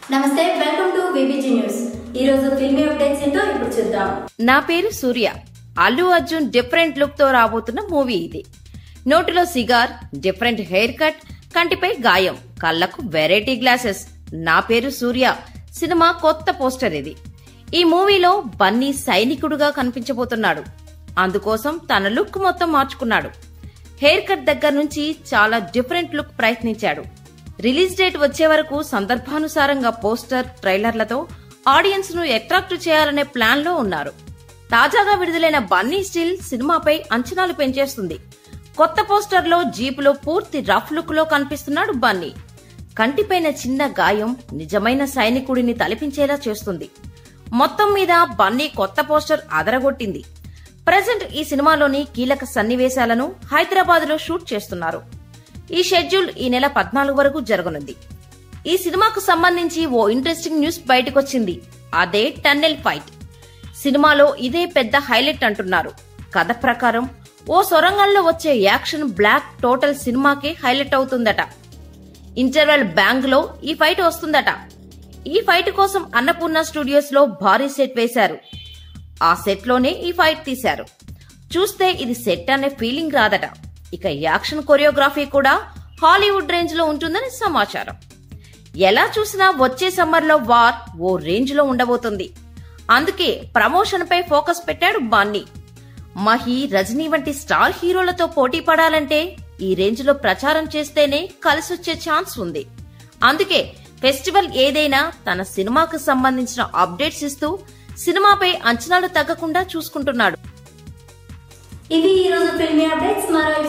నమస్తే welcome to VBG news ఈ రోజు ఫిల్మీ అప్డేట్స్ ఏంటో ఇప్పుడు చూద్దాం నా పేరు సూర్య అల్లు అర్జున్ డిఫరెంట్ లుక్ తో రాబోతున్న మూవీ ఇది నోటిలో సిగార్ డిఫరెంట్ హెయిర్ కట్ కంటిపై గాయం కళ్లకు వెరైటీ గ్లాసెస్ నా పేరు సూర్య సినిమా కొత్త పోస్టర్ ఇది ఈ మూవీలో బన్నీ సైనికుడుగా కనిపించబోతున్నాడు అందుకోసం తన లుక్ మొత్తం మార్చుకున్నాడు హెయిర్ కట్ దగ్గర నుంచి చాలా డిఫరెంట్ లుక్ ప్రయత్నించాడు రిలీజ్ డేట్ వచ్చే వరకు సందర్భానుసారంగా పోస్టర్ ట్రైలర్లతో ఆడియన్స్ ను అట్రాక్ట్ చేయాలనే ప్లాన్ లో ఉన్నారు తాజాగా విడుదలైన బన్నీ స్టిల్ సినిమాపై అంచనాలు పెంచేస్తుంది కొత్త పోస్టర్ లో జీపులో పూర్తి రఫ్ లుక్ లో కనిపిస్తున్నాడు బన్నీ కంటిపైన చిన్న గాయం నిజమైన సైనికుడిని తలపించేలా చేస్తుంది మొత్తం మీద బన్నీ కొత్త పోస్టర్ అదరగొట్టింది ప్రజెంట్ ఈ సినిమాలోని కీలక సన్నివేశాలను హైదరాబాద్ లో షూట్ చేస్తున్నారు ఈ షెడ్యూల్ ఈ నెల పద్నాలుగు వరకు జరగనుంది ఈ సినిమాకు సంబంధించి ఓ ఇంట్రెస్టింగ్ న్యూస్ బయటకొచ్చింది అదే టన్నెల్ ఫైట్ సినిమాలో ఇదే పెద్ద హైలైట్ అంటున్నారు కథ ప్రకారం ఓ సొరంగంలో వచ్చే యాక్షన్ బ్లాక్ టోటల్ సినిమాకే హైలైట్ అవుతుందట ఇంటర్వెల్ బ్యాంగ్ లో ఈ ఫైట్ వస్తుందట ఈ ఫైట్ కోసం అన్నపూర్ణ స్టూడియోస్ లో భారీ సెట్ వేశారు ఆ సెట్ లోనే ఈ ఫైట్ తీశారు చూస్తే ఇది సెట్ అనే ఫీలింగ్ రాదట ఇక యాక్షన్ కొరియోగ్రఫీ కూడా హాలీవుడ్ రేంజ్ లో ఉంటుందని సమాచారం ఎలా చూసినా వచ్చే సమ్మర్ లో వార్ ఓ రేంజ్ లో ఉండబోతుంది అందుకే ప్రమోషన్ పై ఫోకస్ పెట్టాడు బాన్నీ మహి రజనీ వంటి స్టార్ హీరోలతో పోటీ పడాలంటే ఈ రేంజ్ లో ప్రచారం చేస్తేనే కలిసొచ్చే ఛాన్స్ ఉంది అందుకే ఫెస్టివల్ ఏదైనా తన సినిమాకు సంబంధించిన అప్డేట్స్ ఇస్తూ సినిమాపై అంచనాలు తగ్గకుండా చూసుకుంటున్నాడు ఇవి ఈ రోజు ఫిల్మీ అప్డేట్స్ మరో